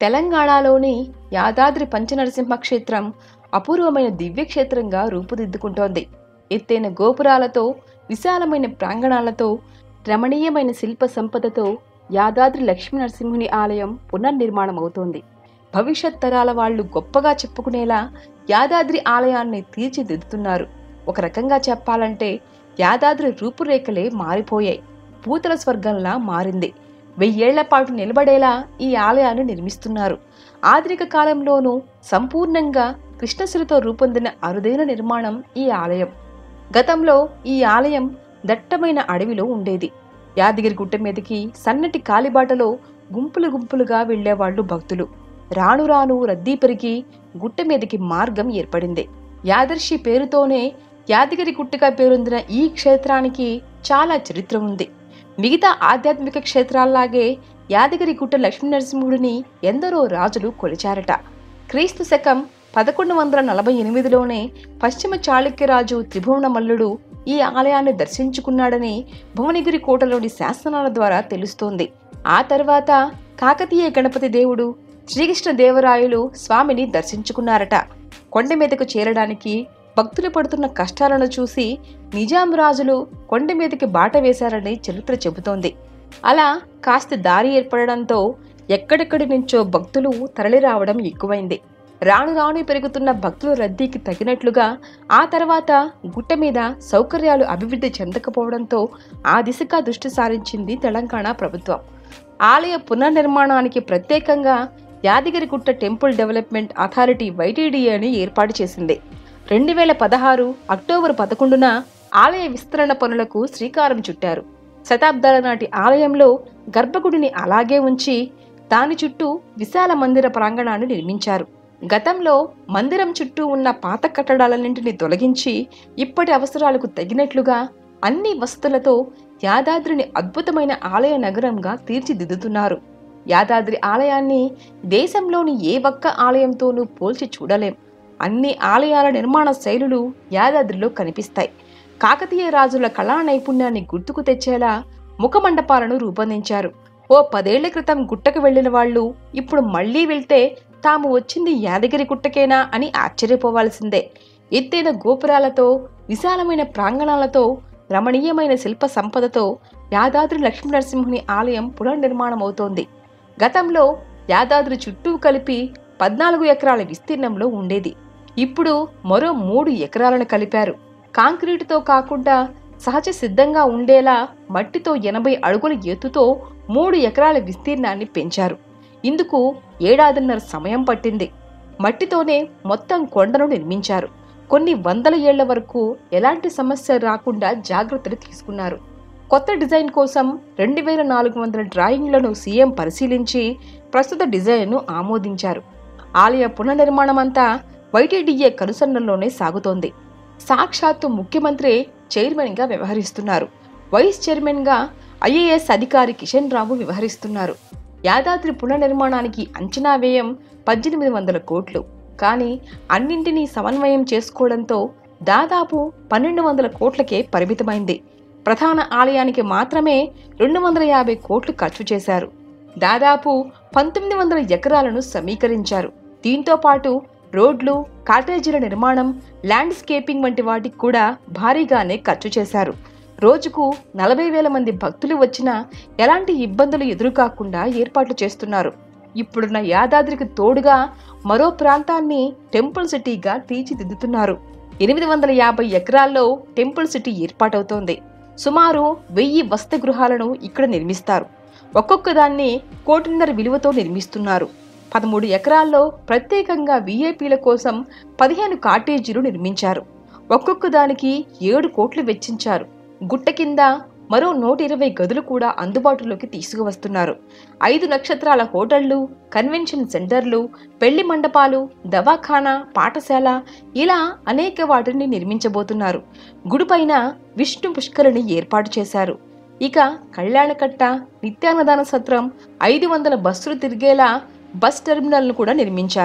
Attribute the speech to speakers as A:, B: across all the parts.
A: తెలంగాణలోని యాదాద్రి పంచనరసింహ క్షేత్రం అపూర్వమైన దివ్యక్షేత్రంగా రూపుదిద్దుకుంటోంది ఎత్తైన గోపురాలతో విశాలమైన ప్రాంగణాలతో రమణీయమైన శిల్ప సంపదతో యాదాద్రి లక్ష్మీ నరసింహుని ఆలయం పునర్నిర్మాణం అవుతోంది భవిష్యత్ తరాల వాళ్ళు గొప్పగా చెప్పుకునేలా యాదాద్రి ఆలయాన్ని తీర్చిదిద్దుతున్నారు ఒక రకంగా చెప్పాలంటే యాదాద్రి రూపురేఖలే మారిపోయాయి భూతల స్వర్గంలా మారింది వెయ్యేళ్ల పాటు నిలబడేలా ఈ ఆలయాన్ని నిర్మిస్తున్నారు ఆధునిక కాలంలోనూ సంపూర్ణంగా కృష్ణశిలతో రూపొందిన అరుదైన నిర్మాణం ఈ ఆలయం గతంలో ఈ ఆలయం దట్టమైన అడవిలో ఉండేది యాదగిరి గుట్ట మీదకి సన్నటి కాలిబాటలో గుంపులు గుంపులుగా వెళ్లేవాళ్లు భక్తులు రాను రాను రద్దీ పెరిగి గుట్ట మీదకి మార్గం ఏర్పడింది యాదర్శి పేరుతోనే యాదగిరి గుట్టగా పేరొందిన ఈ క్షేత్రానికి చాలా చరిత్ర ఉంది మిగతా ఆధ్యాత్మిక క్షేత్రాల్లాగే యాదగిరి గుట్ట లక్ష్మీనరసింహుడిని ఎందరో రాజులు కొలిచారట క్రీస్తు శకం పదకొండు వందల నలభై ఎనిమిదిలోనే పశ్చిమ చాళుక్యరాజు త్రిభువన మల్లుడు ఈ ఆలయాన్ని దర్శించుకున్నాడని భువనగిరి కోటలోని శాసనాల ద్వారా తెలుస్తోంది ఆ తర్వాత కాకతీయ గణపతి దేవుడు శ్రీకృష్ణదేవరాయలు స్వామిని దర్శించుకున్నారట కొండ మీదకు చేరడానికి భక్తులు పడుతున్న కష్టాలను చూసి నిజాం రాజులు కొండ మీదకి బాట వేశారని చరిత్ర చెబుతోంది అలా కాస్త దారి ఏర్పడడంతో ఎక్కడెక్కడి నుంచో భక్తులు తరలిరావడం ఎక్కువైంది రాను రాను పెరుగుతున్న భక్తుల రద్దీకి తగినట్లుగా ఆ తర్వాత గుట్ట మీద సౌకర్యాలు అభివృద్ధి చెందకపోవడంతో ఆ దిశగా దృష్టి సారించింది తెలంగాణ ప్రభుత్వం ఆలయ పునర్నిర్మాణానికి ప్రత్యేకంగా యాదగిరిగుట్ట టెంపుల్ డెవలప్మెంట్ అథారిటీ వైటీడీఏని ఏర్పాటు చేసింది రెండు వేల పదహారు అక్టోబర్ పదకొండున ఆలయ విస్తరణ పనులకు శ్రీకారం చుట్టారు శతాబ్దాల నాటి ఆలయంలో గర్భగుడిని అలాగే ఉంచి దాని చుట్టూ విశాల మందిర ప్రాంగణాన్ని నిర్మించారు గతంలో మందిరం చుట్టూ ఉన్న పాత కట్టడాలన్నింటినీ తొలగించి ఇప్పటి అవసరాలకు తగినట్లుగా అన్ని వసతులతో యాదాద్రిని అద్భుతమైన ఆలయ నగరంగా తీర్చిదిద్దుతున్నారు యాదాద్రి ఆలయాన్ని దేశంలోని ఏ ఒక్క ఆలయంతోనూ పోల్చి చూడలేం అన్ని ఆలయాల నిర్మాణ శైలులు యాదాద్రిలో కనిపిస్తాయి కాకతీయ రాజుల కళా నైపుణ్యాన్ని గుర్తుకు తెచ్చేలా ముఖమండపాలను రూపొందించారు ఓ పదేళ్ల క్రితం గుట్టకు వెళ్లిన వాళ్ళు ఇప్పుడు మళ్లీ వెళ్తే తాము వచ్చింది యాదగిరి గుట్టకేనా అని ఆశ్చర్యపోవాల్సిందే ఎత్తైన గోపురాలతో విశాలమైన ప్రాంగణాలతో రమణీయమైన శిల్ప సంపదతో యాదాద్రి లక్ష్మీనరసింహుని ఆలయం పునర్నిర్మాణమవుతోంది గతంలో యాదాద్రి చుట్టూ కలిపి పద్నాలుగు ఎకరాల విస్తీర్ణంలో ఉండేది ఇప్పుడు మరో మూడు ఎకరాలను కలిపారు కాంక్రీటుతో కాకుండా సహజ సిద్ధంగా ఉండేలా మట్టితో ఎనభై అడుగుల ఎత్తుతో మూడు ఎకరాల విస్తీర్ణాన్ని పెంచారు ఇందుకు ఏడాదిన్నర సమయం పట్టింది మట్టితోనే మొత్తం కొండను నిర్మించారు కొన్ని వందల ఏళ్ల వరకు ఎలాంటి సమస్య రాకుండా జాగ్రత్తలు తీసుకున్నారు కొత్త డిజైన్ కోసం రెండు వేల నాలుగు వందల డ్రాయింగ్లను సీఎం పరిశీలించి ప్రస్తుత డిజైన్ను ఆమోదించారు ఆలయ పునర్నిర్మాణం అంతా వైటీడీఏ కనుసన్నల్లోనే సాగుతోంది సాక్షాత్తు ముఖ్యమంత్రి చైర్మన్గా వ్యవహరిస్తున్నారు వైస్ చైర్మన్గా ఐఏఎస్ అధికారి కిషన్ రావు వ్యవహరిస్తున్నారు యాదాద్రి పునర్నిర్మాణానికి అంచనా వ్యయం పద్దెనిమిది వందల కోట్లు కానీ అన్నింటినీ సమన్వయం చేసుకోవడంతో దాదాపు పన్నెండు వందల కోట్లకే పరిమితమైంది ప్రధాన ఆలయానికి మాత్రమే రెండు వందల యాభై కోట్లు ఖర్చు చేశారు దాదాపు పంతొమ్మిది వందల ఎకరాలను సమీకరించారు దీంతో పాటు రోడ్లు కాటేజీల నిర్మాణం ల్యాండ్స్కేపింగ్ వంటి వాటికి కూడా భారీగానే ఖర్చు చేశారు రోజుకు నలభై వేల మంది భక్తులు వచ్చినా ఎలాంటి ఇబ్బందులు ఎదురుకాకుండా ఏర్పాట్లు చేస్తున్నారు ఇప్పుడున్న యాదాద్రికి తోడుగా మరో ప్రాంతాన్ని టెంపుల్ సిటీగా తీర్చిదిద్దుతున్నారు ఎనిమిది వందల యాభై ఎకరాల్లో టెంపుల్ సిటీ ఏర్పాటవుతోంది సుమారు వెయ్యి వసతి గృహాలను ఇక్కడ నిర్మిస్తారు ఒక్కొక్క దాన్ని కోటిన్నర విలువతో నిర్మిస్తున్నారు పదమూడు ఎకరాల్లో ప్రత్యేకంగా వీఐపీల కోసం పదిహేను కాటేజీలు నిర్మించారు ఒక్కొక్క దానికి ఏడు కోట్లు వెచ్చించారు గుట్ట కింద మరో నూట ఇరవై గదులు కూడా అందుబాటులోకి తీసుకువస్తున్నారు ఐదు నక్షత్రాల హోటళ్లు కన్వెన్షన్ సెంటర్లు పెళ్లి మండపాలు దవాఖానా పాఠశాల ఇలా అనేక వాటిని నిర్మించబోతున్నారు గుడిపైన విష్ణు పుష్కరిని ఏర్పాటు చేశారు ఇక కళ్యాణకట్ట నిత్యాన్నదాన సత్రం ఐదు వందల బస్సులు తిరిగేలా బస్ టెర్మినల్ను కూడా నిర్మించారు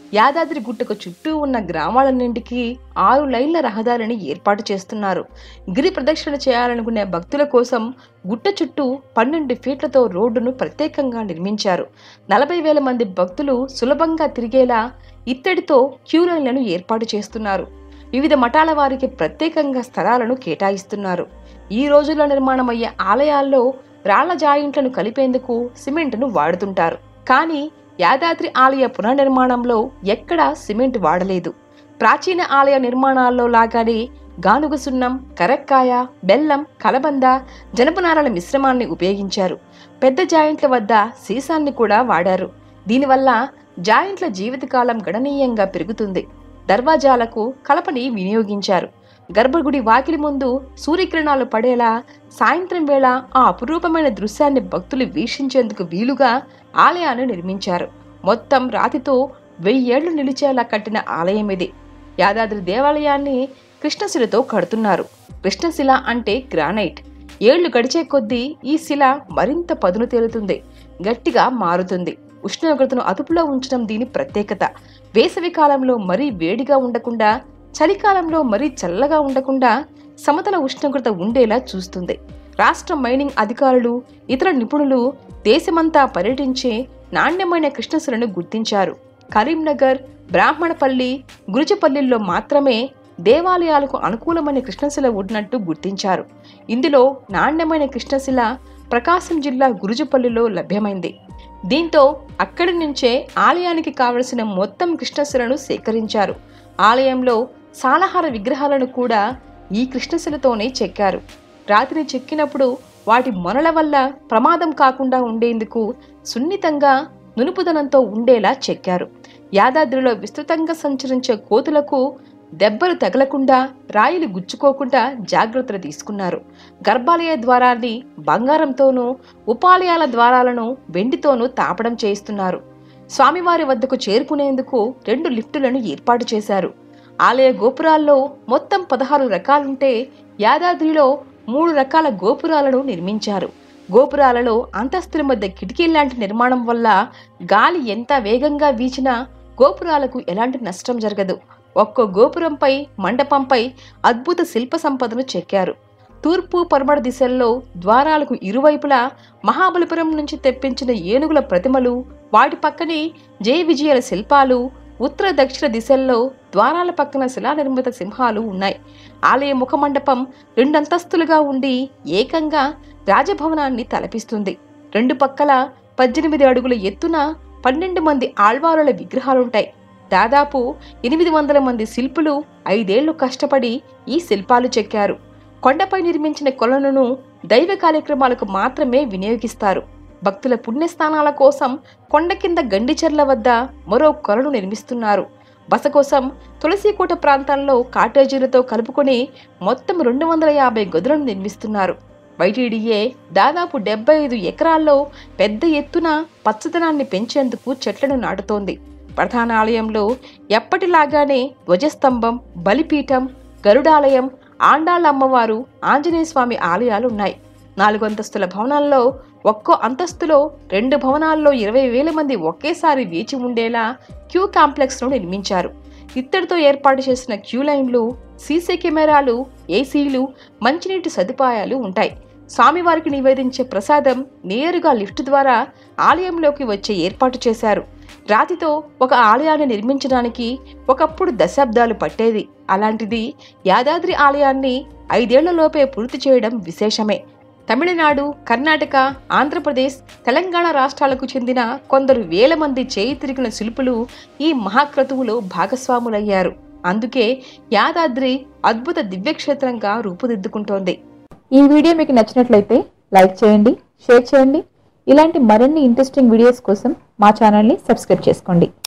A: యాదాద్రి గుట్టకు చుట్టూ ఉన్న గ్రామాలన్నింటికి ఆరు లైన్ల రహదారిని ఏర్పాటు చేస్తున్నారు గిరి ప్రదక్షిణ చేయాలనుకునే భక్తుల కోసం గుట్ట చుట్టూ పన్నెండు ఫీట్లతో రోడ్డును ప్రత్యేకంగా నిర్మించారు నలభై వేల మంది భక్తులు సులభంగా తిరిగేలా ఇత్తడితో క్యూ లైన్లను ఏర్పాటు చేస్తున్నారు వివిధ మఠాల వారికి ప్రత్యేకంగా స్థలాలను కేటాయిస్తున్నారు ఈ రోజుల్లో నిర్మాణమయ్యే ఆలయాల్లో రాళ్ల జాయింట్లను కలిపేందుకు సిమెంట్ను వాడుతుంటారు కానీ యాదాద్రి ఆలయ పునర్నిర్మాణంలో ఎక్కడా సిమెంట్ వాడలేదు ప్రాచీన ఆలయ నిర్మాణాల్లో లాగానే గానుగ సున్నం కరక్కాయ బెల్లం కలబంద జనపనారాల మిశ్రమాన్ని ఉపయోగించారు పెద్ద జాయింట్ల వద్ద సీసాన్ని కూడా వాడారు దీనివల్ల జాయింట్ల జీవితకాలం గణనీయంగా పెరుగుతుంది దర్వాజాలకు కలపని వినియోగించారు గర్భగుడి వాకిలి ముందు సూర్యకిరణాలు పడేలా సాయంత్రం వేళ ఆ అపురూపమైన దృశ్యాన్ని భక్తులు వీక్షించేందుకు వీలుగా ఆలయాన్ని నిర్మించారు మొత్తం రాతితో వెయ్యేళ్లు నిలిచేలా కట్టిన ఆలయం ఇది యాదాద్రి దేవాలయాన్ని కృష్ణశిలతో కడుతున్నారు కృష్ణశిల అంటే గ్రానైట్ ఏళ్లు గడిచే కొద్దీ ఈ శిల మరింత పదును తేలుతుంది గట్టిగా మారుతుంది ఉష్ణోగ్రతను అదుపులో ఉంచడం దీని ప్రత్యేకత వేసవి కాలంలో మరీ వేడిగా ఉండకుండా చలికాలంలో మరీ చల్లగా ఉండకుండా సమతల ఉష్ణోగ్రత ఉండేలా చూస్తుంది రాష్ట్ర మైనింగ్ అధికారులు ఇతర నిపుణులు దేశమంతా పర్యటించే నాణ్యమైన కృష్ణశిలను గుర్తించారు కరీంనగర్ బ్రాహ్మణపల్లి గురుజపల్లిల్లో మాత్రమే దేవాలయాలకు అనుకూలమైన కృష్ణశిల ఉన్నట్టు గుర్తించారు ఇందులో నాణ్యమైన కృష్ణశిల ప్రకాశం జిల్లా గురుజపల్లిలో లభ్యమైంది దీంతో అక్కడి నుంచే ఆలయానికి కావలసిన మొత్తం కృష్ణశిలను సేకరించారు ఆలయంలో సాలహార విగ్రహాలను కూడా ఈ కృష్ణశిలతోనే చెక్కారు రాతిని చెక్కినప్పుడు వాటి మొనల వల్ల ప్రమాదం కాకుండా ఉండేందుకు సున్నితంగా నునుపుదనంతో ఉండేలా చెక్కారు యాదాద్రిలో విస్తృతంగా సంచరించే కోతులకు దెబ్బలు తగలకుండా రాయిలు గుచ్చుకోకుండా జాగ్రత్తలు తీసుకున్నారు గర్భాలయ ద్వారాన్ని బంగారంతోనూ ఉపాలయాల ద్వారాలను వెండితోనూ తాపడం చేయిస్తున్నారు స్వామివారి వద్దకు చేరుకునేందుకు రెండు లిఫ్టులను ఏర్పాటు చేశారు ఆలయ గోపురాల్లో మొత్తం పదహారు రకాలుంటే యాదాద్రిలో మూడు రకాల గోపురాలను నిర్మించారు గోపురాలలో అంతస్తుల మధ్య కిటికీల్లాంటి నిర్మాణం వల్ల గాలి ఎంత వేగంగా వీచినా గోపురాలకు ఎలాంటి నష్టం జరగదు ఒక్కో గోపురంపై మండపంపై అద్భుత శిల్ప సంపదను చెక్కారు తూర్పు పడమర దిశల్లో ద్వారాలకు ఇరువైపులా మహాబలిపురం నుంచి తెప్పించిన ఏనుగుల ప్రతిమలు వాటి పక్కనే జయ విజయాల శిల్పాలు ఉత్తర దక్షిణ దిశల్లో ద్వారాల పక్కన శిలానిర్మిత సింహాలు ఉన్నాయి ఆలయ ముఖమండపం రెండంతస్తులుగా ఉండి ఏకంగా రాజభవనాన్ని తలపిస్తుంది రెండు పక్కల పద్దెనిమిది అడుగుల ఎత్తున పన్నెండు మంది ఆళ్వారుల విగ్రహాలుంటాయి దాదాపు ఎనిమిది వందల మంది శిల్పులు ఐదేళ్లు కష్టపడి ఈ శిల్పాలు చెక్కారు కొండపై నిర్మించిన కొలనును దైవ కార్యక్రమాలకు మాత్రమే వినియోగిస్తారు భక్తుల పుణ్యస్థానాల కోసం కొండ కింద గండిచెర్ల వద్ద మరో కొలను నిర్మిస్తున్నారు బస కోసం తులసికోట ప్రాంతాల్లో కాటేజీలతో కలుపుకొని మొత్తం రెండు వందల యాభై గదులను నిర్మిస్తున్నారు వైటీడీఏ దాదాపు డెబ్బై ఐదు ఎకరాల్లో పెద్ద ఎత్తున పచ్చదనాన్ని పెంచేందుకు చెట్లను నాటుతోంది ప్రధాన ఆలయంలో ఎప్పటిలాగానే ధ్వజస్తంభం బలిపీఠం గరుడాలయం ఆండాళ్ళ అమ్మవారు ఆంజనేయ స్వామి ఆలయాలు ఉన్నాయి నాలుగు అంతస్తుల భవనాల్లో ఒక్కో అంతస్తులో రెండు భవనాల్లో ఇరవై వేల మంది ఒకేసారి వేచి ఉండేలా క్యూ కాంప్లెక్స్ను నిర్మించారు ఇత్తడితో ఏర్పాటు చేసిన క్యూ లైన్లు సీసీ కెమెరాలు ఏసీలు మంచినీటి సదుపాయాలు ఉంటాయి స్వామివారికి నివేదించే ప్రసాదం నేరుగా లిఫ్ట్ ద్వారా ఆలయంలోకి వచ్చే ఏర్పాటు చేశారు రాతితో ఒక ఆలయాన్ని నిర్మించడానికి ఒకప్పుడు దశాబ్దాలు పట్టేది అలాంటిది యాదాద్రి ఆలయాన్ని ఐదేళ్లలోపే పూర్తి చేయడం విశేషమే తమిళనాడు కర్ణాటక ఆంధ్రప్రదేశ్ తెలంగాణ రాష్ట్రాలకు చెందిన కొందరు వేల మంది చేయి తిరిగిన శిల్పులు ఈ మహాక్రతువులో భాగస్వాములయ్యారు అందుకే యాదాద్రి అద్భుత దివ్యక్షేత్రంగా రూపుదిద్దుకుంటోంది
B: ఈ వీడియో మీకు నచ్చినట్లయితే లైక్ చేయండి షేర్ చేయండి ఇలాంటి మరిన్ని ఇంట్రెస్టింగ్ వీడియోస్ కోసం మా ఛానల్ని సబ్స్క్రైబ్ చేసుకోండి